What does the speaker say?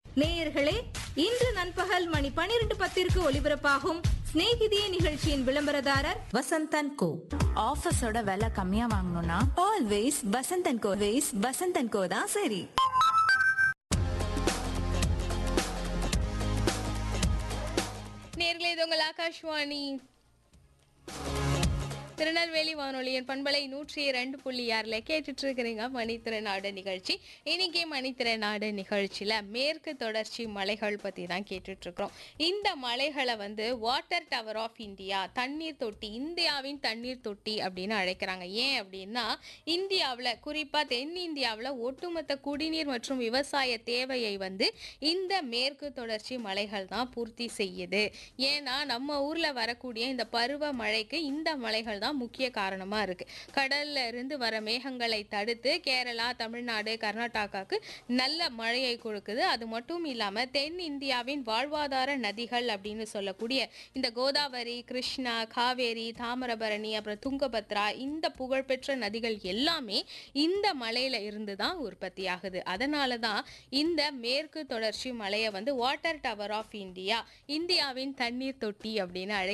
நேயர்களே இன்று நண்பகல் மணி பனிரெண்டு பத்திற்கு ஒலிபரப்பாகும் சிநேகிதியே நிகழ்ச்சியின் விளம்பரதாரர் வசந்தன் கோ ஆஃபீஸோட விலை கம்மியா வாங்கணும்னா always Vasanth and co ways Vasanth and co தான் சரி நேர்களே இது உங்கள் ஆகாஷ்வாணி திருநெல்வேலி வானொலியின் பண்பலை நூற்றி இரண்டு புள்ளி ஆறில் கேட்டுட்டு இருக்கிறீங்க மணித்திறனாடு நிகழ்ச்சி இன்னைக்கு மணித்திறனாடு நிகழ்ச்சியில் மேற்கு தொடர்ச்சி மலைகள் பற்றி தான் கேட்டுட்டு இருக்கிறோம் இந்த மலைகளை வந்து வாட்டர் டவர் ஆஃப் இந்தியா தண்ணீர் தொட்டி இந்தியாவின் தண்ணீர் தொட்டி அப்படின்னு அழைக்கிறாங்க ஏன் அப்படின்னா இந்தியாவில் குறிப்பாக தென்னிந்தியாவில் ஒட்டுமொத்த குடிநீர் மற்றும் விவசாய தேவையை வந்து இந்த மேற்கு தொடர்ச்சி மலைகள் தான் பூர்த்தி செய்யுது ஏன்னா நம்ம ஊரில் வரக்கூடிய இந்த பருவ மழைக்கு இந்த மலைகள் தான் முக்கிய காரணமாக இருக்கு கடல்ல இருந்து வர மேகங்களை தடுத்து கேரளா தமிழ்நாடு கர்நாடகாவுக்கு நல்ல மழையை கொடுக்குது அது மட்டும் இல்லாமல் தென் இந்தியாவின் வாழ்வாதார நதிகள் அப்படின்னு சொல்லக்கூடிய இந்த கோதாவரி கிருஷ்ணா காவேரி தாமிரபரணி அப்புறம் துங்கபத்ரா இந்த புகழ்பெற்ற நதிகள் எல்லாமே இந்த மலையில இருந்து தான் உற்பத்தி ஆகுது அதனால தான் இந்த மேற்கு தொடர்ச்சி மலையை வந்து வாட்டர் டவர் ஆஃப் இந்தியா இந்தியாவின் தண்ணீர் தொட்டி அப்படின்னு அழை